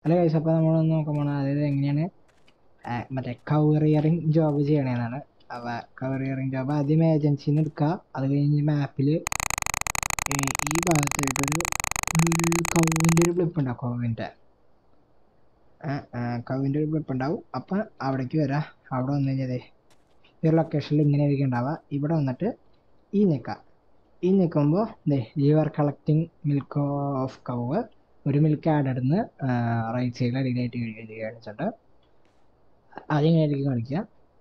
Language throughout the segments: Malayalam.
അല്ല കഴിച്ച അപ്പോൾ നമ്മളൊന്ന് നോക്കാൻ പോകണം അതായത് എങ്ങനെയാണ് ആ, മറ്റേ കവറിയറിങ് ജോബ് ചെയ്യണേന്നാണ് അപ്പോൾ കവറിയറിങ് ജോബ് ആദ്യം ഏജൻസിയിൽ നിന്ന് എടുക്കുക അത് കഴിഞ്ഞ് മാപ്പിൽ ഈ ഭാഗത്തായിട്ടൊരു ഒരു കൗവിൻ്റെ ഒരു ബ്ലിപ്പ് ഉണ്ടാവും കൗവിൻ്റെ കവിൻ്റെ ഒരു ബ്ലിപ്പ് ഉണ്ടാവും അപ്പം അവിടേക്ക് വരാം അവിടെ വന്നു കഴിഞ്ഞാൽ ഈ ഒരു ലൊക്കേഷനിൽ ഇങ്ങനെ ആയിരിക്കും ഉണ്ടാവുക ഇവിടെ വന്നിട്ട് ഈ നിൽക്കുക ഈ നിൽക്കുമ്പോൾ ദേ you are collecting milk of cow ഒരു മിൽക്ക് ആഡ് ഇടുന്ന് റൈറ്റ് സൈഡിൽ അടിയിലായിട്ട് എഴുതി കാണിച്ചിട്ട് അതിങ്ങനെ ആയിരിക്കും കാണിക്കുക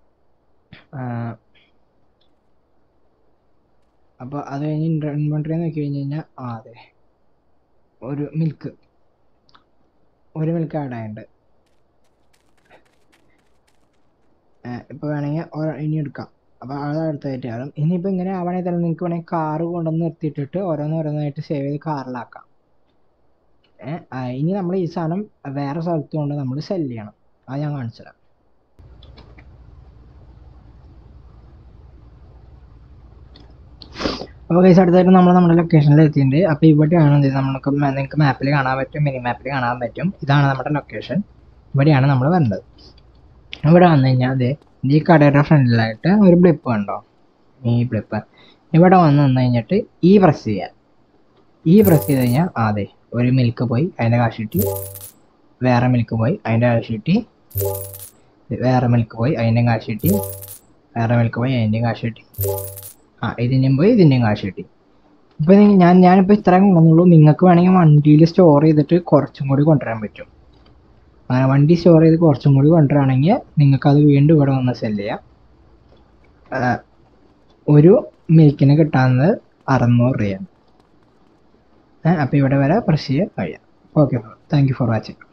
അപ്പോൾ അത് കഴിഞ്ഞ് ഇൻവെൻട്രി നോക്കി കഴിഞ്ഞ് കഴിഞ്ഞാൽ ആ അതെ ഒരു മിൽക്ക് ഒരു മിൽക്ക് ആഡ് ആയിട്ടുണ്ട് ഇപ്പോൾ വേണമെങ്കിൽ ഒര- ഇനി എടുക്കാം അപ്പോൾ അത് അടുത്തായിട്ട് ആകും ഇനിയിപ്പോൾ ഇങ്ങനെ ആവണമെങ്കിൽ തന്നെ നിങ്ങൾക്ക് വേണമെങ്കിൽ കാറ് കൊണ്ടുവന്ന് നിർത്തിയിട്ടിട്ട് ഓരോന്ന് ഓരോന്നായിട്ട് സേവ് ചെയ്ത് കാറിലാക്കാം ഏ, ആ, ഇനി നമ്മൾ ഈ സാധനം വേറെ സ്ഥലത്ത് കൊണ്ട് നമ്മൾ സെല് ചെയ്യണം അത് ഞാൻ കാണിച്ചു തരാം അപ്പോൾ കേസ് അടുത്തായിട്ട് നമ്മൾ നമ്മുടെ ലൊക്കേഷനിൽ എത്തിയിട്ടുണ്ട് അപ്പോൾ ഇവിടെയാണ് എന്ത് നമുക്ക് മ- നിങ്ങൾക്ക് മാപ്പിൽ കാണാൻ പറ്റും മിനി മാപ്പിൽ കാണാൻ പറ്റും ഇതാണ് നമ്മുടെ ലൊക്കേഷൻ ഇവിടെയാണ് നമ്മൾ വരേണ്ടത് ഇവിടെ വന്നു കഴിഞ്ഞാൽ അതെ ഈ കടയുടെ ഫ്രണ്ടിലായിട്ട് ഒരു ബ്ലിപ്പ് കണ്ടോ ഈ ബ്ലിപ്പ് ഇവിടെ വന്ന് നിന്ന് കഴിഞ്ഞിട്ട് ഈ പ്രസ് ചെയ്യാം ഈ പ്രസ് ചെയ്ത് കഴിഞ്ഞാൽ ആ, അതെ ഒരു മിൽക്ക് പോയി അതിൻ്റെ കാശ് കിട്ടി വേറെ മിൽക്ക് പോയി അതിൻ്റെ കാശ് കിട്ടി വേറെ മിൽക്ക് പോയി അതിൻ്റെ കാശ് കിട്ടി വേറെ മിൽക്ക് പോയി അതിൻ്റെയും കാശ് കിട്ടി ആ ഇതിൻ്റെയും പോയി ഇതിൻ്റെയും കാശ് കിട്ടി ഇപ്പോൾ ഞാൻ ഞാനിപ്പോൾ ഇത്രയും കൊണ്ടുവന്നുള്ളൂ നിങ്ങൾക്ക് വേണമെങ്കിൽ വണ്ടിയിൽ സ്റ്റോർ ചെയ്തിട്ട് കുറച്ചും കൂടി കൊണ്ടുവരാൻ പറ്റും അങ്ങനെ വണ്ടി സ്റ്റോർ ചെയ്ത് കുറച്ചും കൂടി കൊണ്ടുവരാണെങ്കിൽ നിങ്ങൾക്ക് അത് വീണ്ടും ഇവിടെ വന്ന് സെല് ചെയ്യാം ആ, ഒരു മിൽക്കിന് കിട്ടാവുന്നത് അറുന്നൂറ് രൂപയാണ് അപ്പോൾ ഇവിടെ വരെ പ്രസ് ചെയ്യാൻ കഴിയാം okay thank you for watching